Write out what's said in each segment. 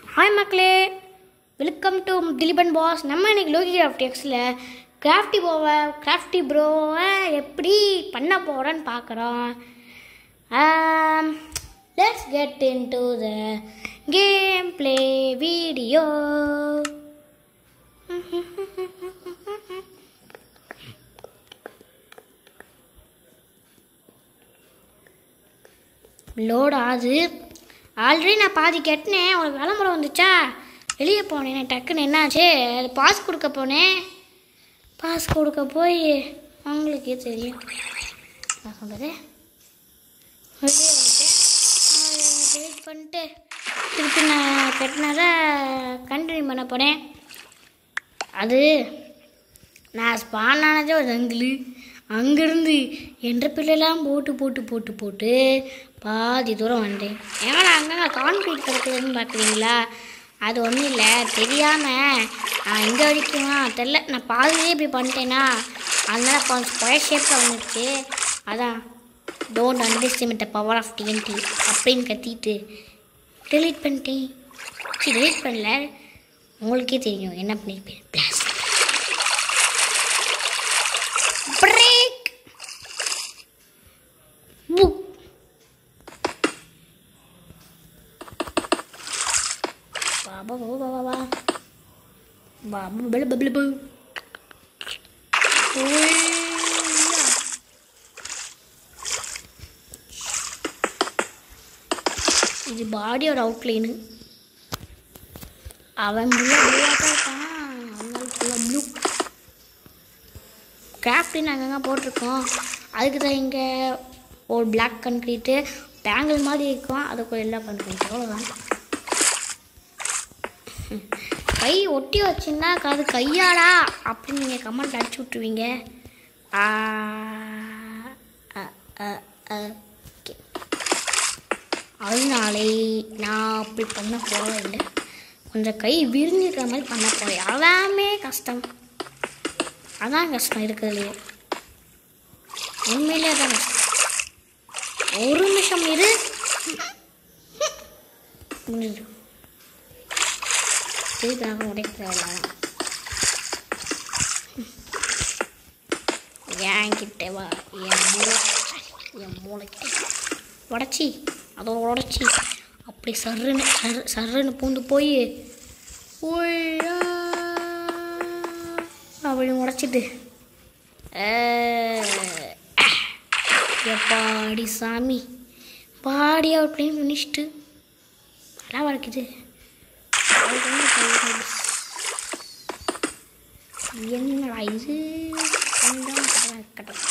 Hi மக்களே welcome to Thileepan boss நம்ம இன்னைக்கு லோகி கிராஃப்ட் எக்ஸில் கிராஃப்டி போவை கிராஃப்டி ப்ரோவை எப்படி பண்ண போகிறேன்னு பார்க்குறோம் let's get into the game play video load ஆகுது ஆல்ரெடி நான் பாதி கட்டினேன் உனக்கு விளம்பரம் வந்துச்சா வெளியே போனேன் டக்குன்னு என்னாச்சு அது பாஸ் கொடுக்க போனேன் பாஸ் கொடுக்க போய் உங்களுக்கே தெரியும் நான் சொல்கிறது வெளியே வந்துட்டேன் வெயிட் பண்ணிட்டு திருப்பி நான் கட்டினதை கண்டினியூ பண்ண போனேன் அது நான் ஸ்பான் ஆனதே ஒரு ஜங்கிலு அங்கேருந்து என்ற பிள்ளைலாம் போட்டு போட்டு போட்டு போட்டு பாதி தூரம் வந்தேன் ஏன்னா அங்கே கான்க்ரீட் கிடக்குதுன்னு பார்க்குறீங்களா அது ஒன்றும் இல்லை தெரியாமல் நான் எங்கே வரைக்கும் தெரில நான் பாதிலே இப்படி பண்ணிட்டேனா அதனால கொஞ்சம் ஸ்கொயர் ஷேப்பில் வந்துடுச்சு அதான் don't underestimate the power of TNT அப்படின்னு கத்திட்டு delete பண்ணிட்டேன் சரி delete பண்ணல உங்களுக்கே தெரியும் என்ன பண்ணியிருப்பேன் பிளாஸ் பிரேக் புக் பாபா பாபா பாபா பா பாபா பல பபல பு இது பாடியோட அவுட்லைனு அவன் ஃபுல்லாக ப்ளூவாக தான் இருக்கான் அவனால ஃபுல்லாக ப்ளூ கிராஃப்டின்னு அங்கங்கே போட்டிருக்கோம் அதுக்கு தான் இங்கே ஒரு பிளாக் கன்க்ரீட்டு பேங்கிள் மாதிரி இருக்கும் அதுக்கு எல்லாம் கன்க்ரீட் அவ்வளோதான் கை ஒட்டி வச்சுன்னா அது கையாடா அப்படின்னு நீங்கள் கமெண்ட் அடிச்சு விட்ருவீங்க ஆ, அ, அ, அ, okay. அதனாலே நான் அப்படி பண்ண போகிறதில்லை கொஞ்சம் கை விரிஞ்சிருக்கிற மாதிரி பண்ண போகிறேன் எல்லாமே கஷ்டம் அதான் கஷ்டம் இருக்கிறதுலையே உண்மையிலே அதான் கஷ்டம் ஒரு நிமிஷம் இரு முடிஞ்சு திருப்பி நாங்கள் உடைக்க தேவையில்ல என்கிட்ட வா என் மூளை என் மூளைக்கிட்ட உடச்சி அதோட உடச்சி அப்படி சர்ருன்னு சர் சர்ருன்னு பூந்து போய் ஓய்யா அப்படி உடச்சிட்டு எப்பாடி சாமி பாடி அப்படின்னு ஃபினிஷ்டு நல்லா வரைக்குது என்னடா இது கொஞ்சம் கட்டணும்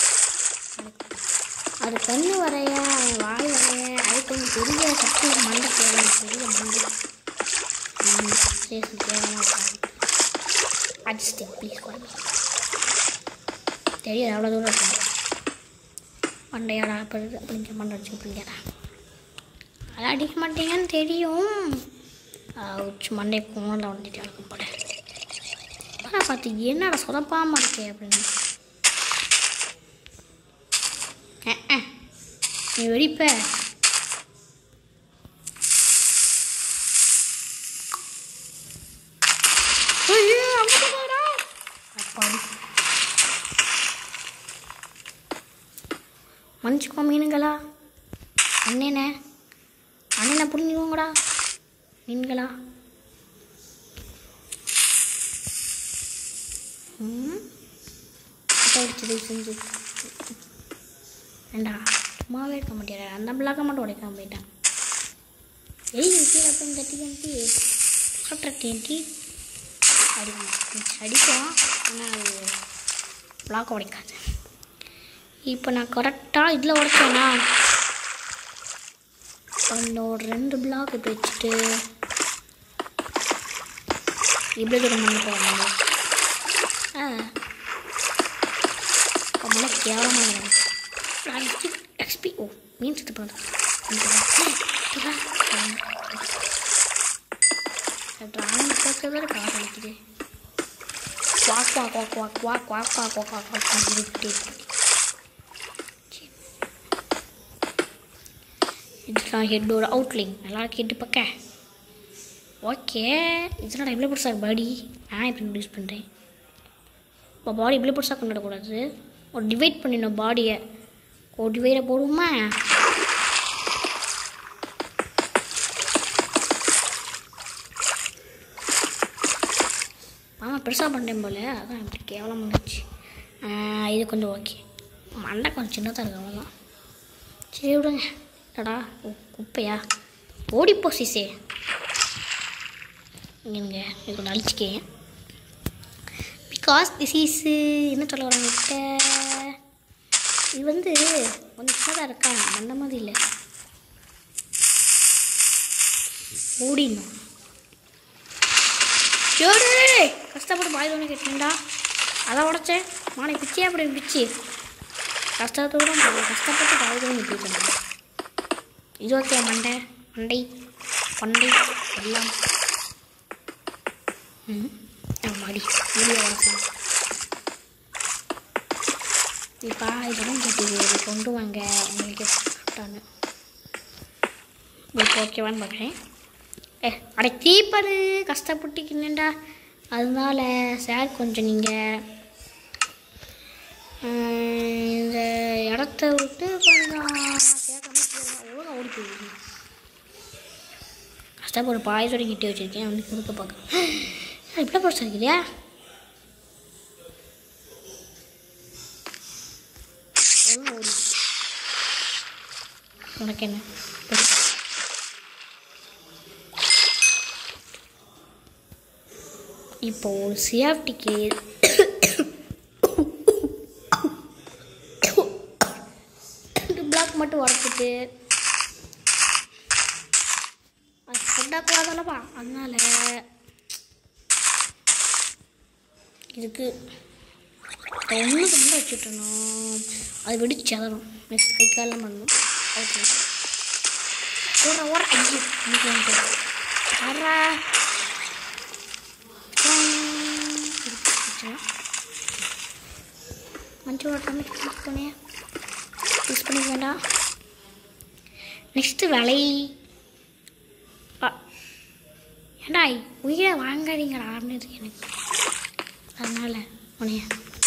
அது கண்ணு வரைய அவன் வாய் வரைய அது கொஞ்சம் பெரிய சக்தி மண்டை தேவை பெரிய மண்டை ம், சரி சரி தேவையான அட்ஜஸ்டிங் ப்ளீஸ் குழம்பு தெரியாது அவ்வளோ தூரம் இருக்கு மண்டையாடா அப்படி அப்படிங்க மண்டை அடிச்சு விட்றீங்கடா அதை அடிக்க மாட்டீங்கன்னு தெரியும் உச்சி மண்டை போனில் வந்துட்டு இருக்கும் போல ஆனால் பார்த்து என்னடா சொதப்பாமல் இருக்கே அப்படின்னு அஹ், அஹ். நீ வெடிப்ப ஐயோ, அங்கிட்டு போடா. அப்பாடி மன்னிச்சுக்கோ மீனுங்களா அண்ணனே அண்ணனை புரிஞ்சுக்கோங்கடா மீன்களா ம் அடிச்சது செஞ்சு ஏண்டா சும்மாவே இருக்க மாட்டேன் அந்த பிளாக்க மட்டும் உடைக்காம போயிட்டான் எய் கீழே போய் தட்டி தட்டி காட்டுற டேண்டி அடி அடிக்கும் ஆனால் அது பிளாக்க உடைக்காது இப்போ நான் கரெக்டாக இதில் உடைச்சேனா இன்னொரு ரெண்டு பிளாக் இப்படி வச்சுட்டு இப்படி தூரம் பண்ணி போவாங்க ஆ ரொம்ப கேவலமாக எக்ஸ்பி ஓ மீன் சுத்து ட்ராயிங் பார்க்கறத காசு அடிக்குது quack quack quack quack quack quack quack quack quack quack இருட்டே இதுதான் ஹெட்டோட அவுட்லைன் நல்லா கேட்டு பக்க ஓகே இதனோட இவ்வளோ பெருசாக பாடி நான் எப்படி யூஸ் பண்ணுறேன் இப்போ பாடி இவ்வளோ பெருசாக கொண்டாடக்கூடாது ஒரு டிவைட் பண்ணிடணும் பாடியை ஒரு டிவைடை போடுமா ஆமாம் பெருசாக பண்ணிட்டேன் போல அதான் இப்படி கேவலம் வந்துச்சு இது கொஞ்சம் ஓகே மண்டை கொஞ்சம் சின்னதாக இருக்கு அவ்வளோதான் சரி விடுங்க என்னடா கு- குப்பையா ஓடிப்போ சிசே இங்க இது கொஞ்சம் அழிச்சிக்கேன் பிகாஸ் திஸ் இஸ் என்ன சொல்ல வராங்க கிட்ட இது வந்து கொஞ்சம் சின்னதாக இருக்கா அந்த மாதிரி இல்லை ஓடிடணும் சோடு கஷ்டப்பட்டு பாய் ஒன்று கட்டினடா அதை உடச்சேன் மானை பிச்சியா அப்படி பிச்சு கஷ்டத்தோட நான் கஷ்டப்பட்டு பாய் ஒன்று கட்டிட்டு இது ஓகே மண்டை மண்டை பண்டை எல்லாம் ம் ஆ, மாடி வீடியோ வளர்க்கலாம் இப்போ இதெல்லாம் கேட்டது இது கொண்டு வாங்க உங்களுக்கு கரெக்டானு இப்போ ஓகேவான்னு பார்க்குறேன் ஏ அட கீப்பரு கஷ்டப்பட்டுக்கினேண்டா அதனால சார் கொஞ்சம் நீங்கள் இந்த இடத்த விட்டு கொஞ்சம் கேட்காம ஒழுங்காக ஓடி போயிடுங்க கஷ்டப்பட்டு பாயசோட கிட்டே வச்சுருக்கேன் வந்து கொடுக்க பார்க்க இப்படி பெருசாக இருக்குதியா ஒழுங்கா ஓடி உனக்கு என்ன பெருசு. இப்போ ஒரு சிஆர்டிக்கு பிளாக் மட்டும் உடச்சிட்டு அது கொண்டாக்கூடாதல்லப்பா அதனால இதுக்கு ஒன்றுக்கு மட்டும் வச்சுட்டணும் அது வெடிச்சு சதறும் நெக்ஸ்ட் கை காலெல்லாம் பண்ணணும் ஓகே ஓட ஓட ஐயோ இன்னைக்கு வந்துட்டு வரா மஞ்சள் ஓட்டாமல் யூஸ் பண்ணி யூஸ் பண்ணிக்க வேண்டாம் நெக்ஸ்ட்டு விலை ஆ. ஏண்டா உயிரை வாங்காதீங்கடான்னு இருக்கு எனக்கு அதனால் உனைய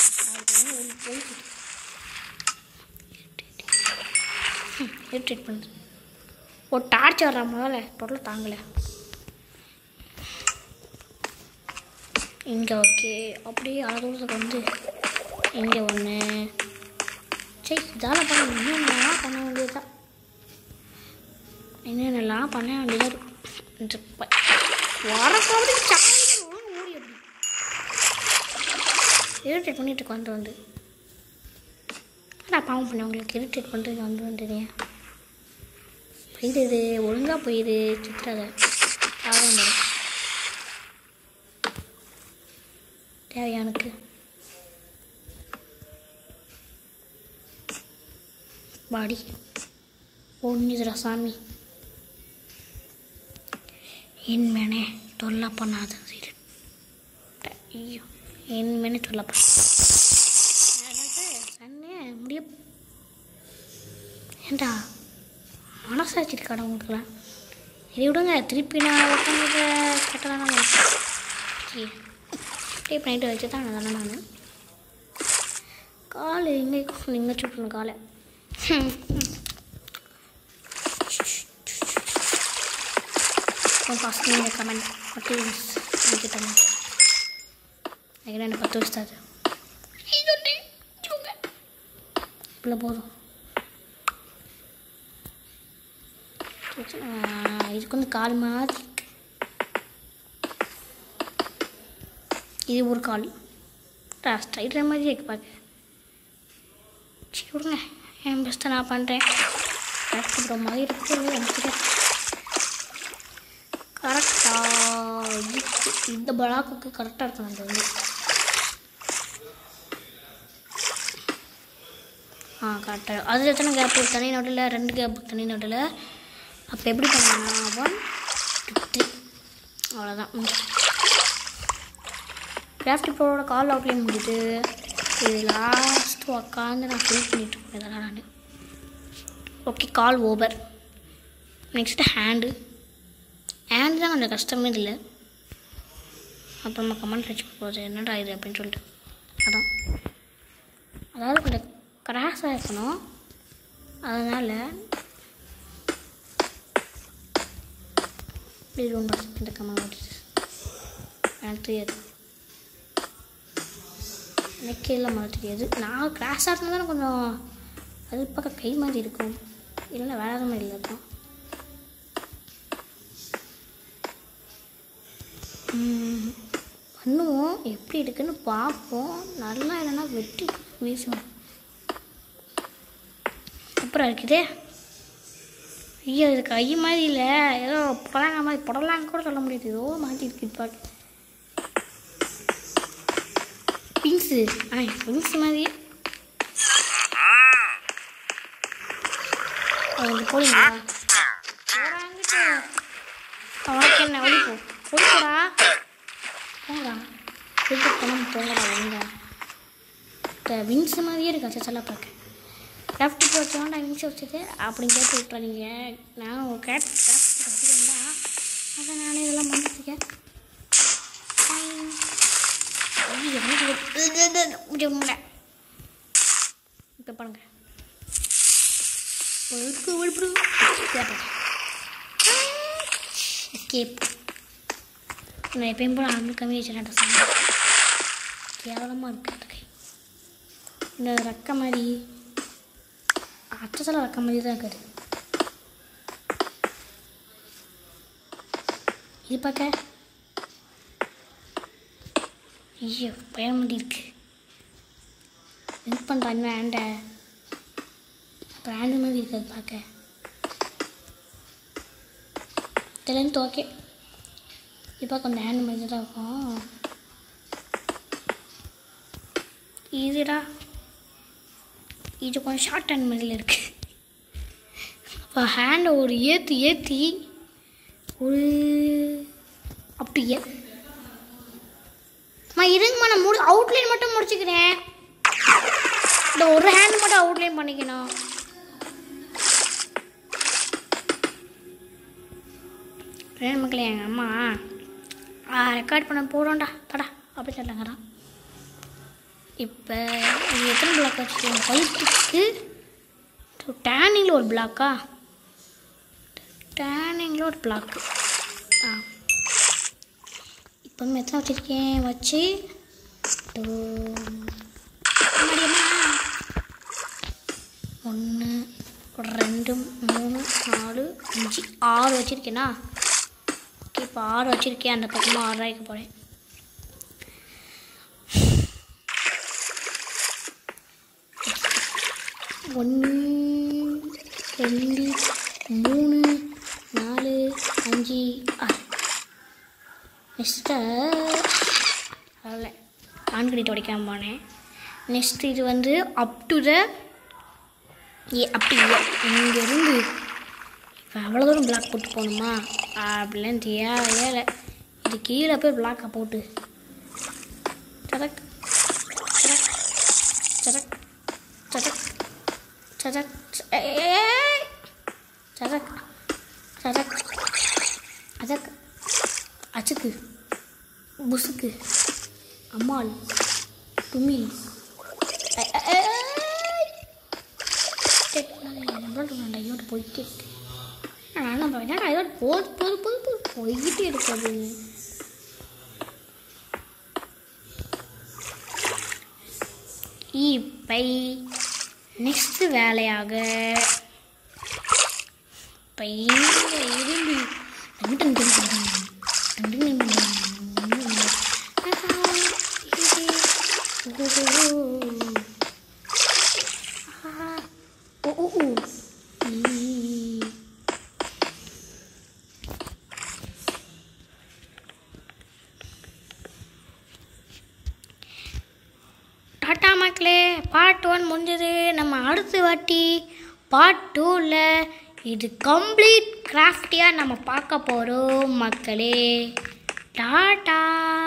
இரிட்டேட் பண்ணுது ஒரு டார்ச் வர்ற முதல்ல டோட்டலாக தாங்கலை இங்கே ஓகே அப்படியே அரை தூரத்துக்கு வந்து இங்கே ஒன்று சரி இதால் பண்ண இன்னும் பண்ண வேண்டியதுதான் என்னென்னலாம் பண்ண வேண்டியதாக இருக்கும் வரக்காவது ஓடி அப்படி இரிட்டேட் பண்ணிட்டு இருக்கு வந்து வந்து நான் பாவம் பண்ணேன் உங்களுக்கு இரிட்டேட் பண்ணிட்டு வந்து வந்துடுங்க போயிடுது ஒழுங்காக போயிடு சித்திராத ஆகாம இரு. தேவையா எனக்கு பாடி ஒன்றுதுரா சாமி என் மேனே தொல்லை பண்ணாத சரி ஐயோ என் மேனே தொல்லை பண்ண சன்னே முடிய ஏண்டா மனசாட்சி இருக்காடா உங்களுக்குலாம் சரி விடுங்க திருப்பி நான் உட்காந்து கட்டலாம் சரி அப்படியே பண்ணிட்டு வச்சு தான் தானே நான் கால் எங்கே எங்கே சுட்டணும் காலை ஃபஸ்ட் நீங்கள் கமெண்ட் பத்து எனக்கு தமிழ் எனக்கு என்ன பத்து வயசு தான் இவ்வளோ போதும் ஆஹ் இதுக்கு வந்து கால் மாதிரி இருக்கு. இது ஒரு கால் ஸ்ட்ரைட்டர் மாதிரி இருக்கு பார்க்க சரி விடுங்க என் பெஸ்ட்டை நான் பண்ணுறேன் கரெக்ட் மாதிரி இருக்கு எனக்கு கரெக்டாக இதுக்கு இந்த பலாக்குக்கு கரெக்டாக இருக்கணும் அந்த வந்து ஆ கரெக்டாக அதில் எத்தனை கேப் தனி நடுவில் ரெண்டு கேப் தனி நடுவில் அப்போ எப்படி பண்ணணும்னா ஒன் டூ த்ரீ அவ்வளோதான் கிராஃப்ட் ப்ரோட கால் அவுட்லைன் முடியுது இது லாஸ்ட் உக்காந்து நான் ஃபில் பண்ணிட்டு இருக்கேன் இதெல்லாம் நான் ஓகே கால் ஓவர் நெக்ஸ்ட்டு ஹேண்டு ஹேண்டு தான் கொஞ்சம் கஷ்டமே இல்லை அப்புறமா கமெண்ட் வச்சு போகுது என்னடா இது அப்படின்னு சொல்லிட்டு அதான் அதாவது கொஞ்சம் கிராஸாக இருக்கணும் அதனால் இது ஒன்று இந்த கமெண்ட் எனக்கு தெரியாது எனக்கு இல்லை மாதிரி தெரியாது நான் கிராஸாக இருந்தால் தானே கொஞ்சம் அது பக்கம் கை மாதிரி இருக்கும் இல்லைன்னா வேற மாதிரி இருக்கும் ம், பண்ணுவோம் எப்படி இருக்குன்னு பார்ப்போம் நல்லா இல்லைன்னா வெட்டி வீசுவோம் அப்புறம் இருக்குதே ஐயோ இது கை மாதிரி இல்லை ஏதோ புடலாங்க மாதிரி புடலாங்க கூட சொல்ல முடியாது ஏதோ மாதிரி இருக்குது பார்க்க பிங்ஸு ஆ பிங்ஸ் மாதிரி அது போலீங்களா போடாங்கிட்டு உனக்கு என்ன ஒளி போ போடா போங்கடா வீட்டு பணம் போங்கடா ஒழுங்கா இந்த விங்ஸ் மாதிரியே இருக்கு அச்சச்செல்லாம் பார்க்க லெஃப்ட் போச்சோண்டா விங்ஸ் வச்சது அப்படின்னு கேட்டு விட்றாதீங்க நான் ஒரு கேட் கிராஃப்ட் கற்றுக்கேன் தான் அதை நானே இதெல்லாம் பண்ணிட்டுருக்கேன் இப்போ பாருங்க எஸ்கேப் நான் எப்பயும் போல ஆண்டு கம்மி வச்சுட்டேன் கேவலமாக இருக்கு அந்த கை இந்த ரக்க மாதிரி அச்சசல ரக்க மாதிரி தான் இருக்குது இது பார்க்க ஐயோ பயம் மாதிரி இருக்கு இது பண்ணுறா இன்னும் ஆண்ட அப்புறம் ஆண்டு மாதிரி இருக்காது பார்க்க இதுலேருந்து ஓகே இப்போ கொஞ்சம் ஹேண்ட் மாதிரி தான் இருக்கும் இதுடா இது கொஞ்சம் ஷார்ட் ஹேண்ட் மாதிரில இருக்கு அப்போ ஹேண்டை ஒரு ஏற்றி ஏற்றி ஒரு அப்படி ஏ அம்மா இருங்கம்மா நான் முடி அவுட்லைன் மட்டும் முடிச்சுக்கிறேன் இந்த ஒரு ஹேண்ட் மட்டும் அவுட்லைன் பண்ணிக்கணும் ஃப்ரெண்ட் மக்களே எங்கள் அம்மா ரெக்கார்ட் பண்ண போகிறோம்டா தடா அப்படி சொல்லுங்கிறான் இப்போ இது எத்தனை பிளாக் வச்சுருக்கோம் கழுத்துக்கு டேனிங்கில் ஒரு பிளாக்கா டேனிங்கில் ஒரு பிளாக்கு ஆ இப்போ எத்தனை வச்சுருக்கேன் வச்சு ஒன்று ரெண்டு மூணு நாலு அஞ்சு ஆறு வச்சுருக்கேனா ஓகே இப்போ ஆறு வச்சுருக்கேன் அந்த பக்கமாக ஆறு வைக்க போகிறேன் ஒன்று ரெண்டு மூணு நாலு அஞ்சு ஆறு நெக்ஸ்ட்டு அதில் கான்கிரீட் உடைக்காம போனேன் நெக்ஸ்ட் இது வந்து அப் டு த ஏ அப்படி இல்லை இங்கேருந்து இப்போ அவ்வளோ தூரம் பிளாக் போட்டு போகணுமா அப்படிலாம் தேவையே இது கீழே போய் பிளாக்கை போட்டு சதக் சதக் சதக் சதக் சதக் ஏய்! சதக் சதக் அதக் அச்சுக்கு புசுக்கு அம்மாள் துமில் ஐ- ஐ- ஐ- நம்மளோட ஐயோட போயிட்டே இருக்கு நான் நம்ம என்னடா ஐயோட போது போது போது போது போய்கிட்டே இருக்கு அப்படின்னு இப்போ நெக்ஸ்ட் வேலையாக இப்போ இங்கே இருந்து டன் டன் டன் டன் டன் டன் டன் டன் டன் டன். ஆஹா. ஓ ஓ ஓ ஈ. டாட்டா மக்களே பார்ட் ஒன் முடிஞ்சது நம்ம அடுத்த வாட்டி பார்ட் டூவில் இது கம்ப்ளீட் கிராஃப்டியாக நம்ம பார்க்க போகிறோம் மக்களே டாட்டா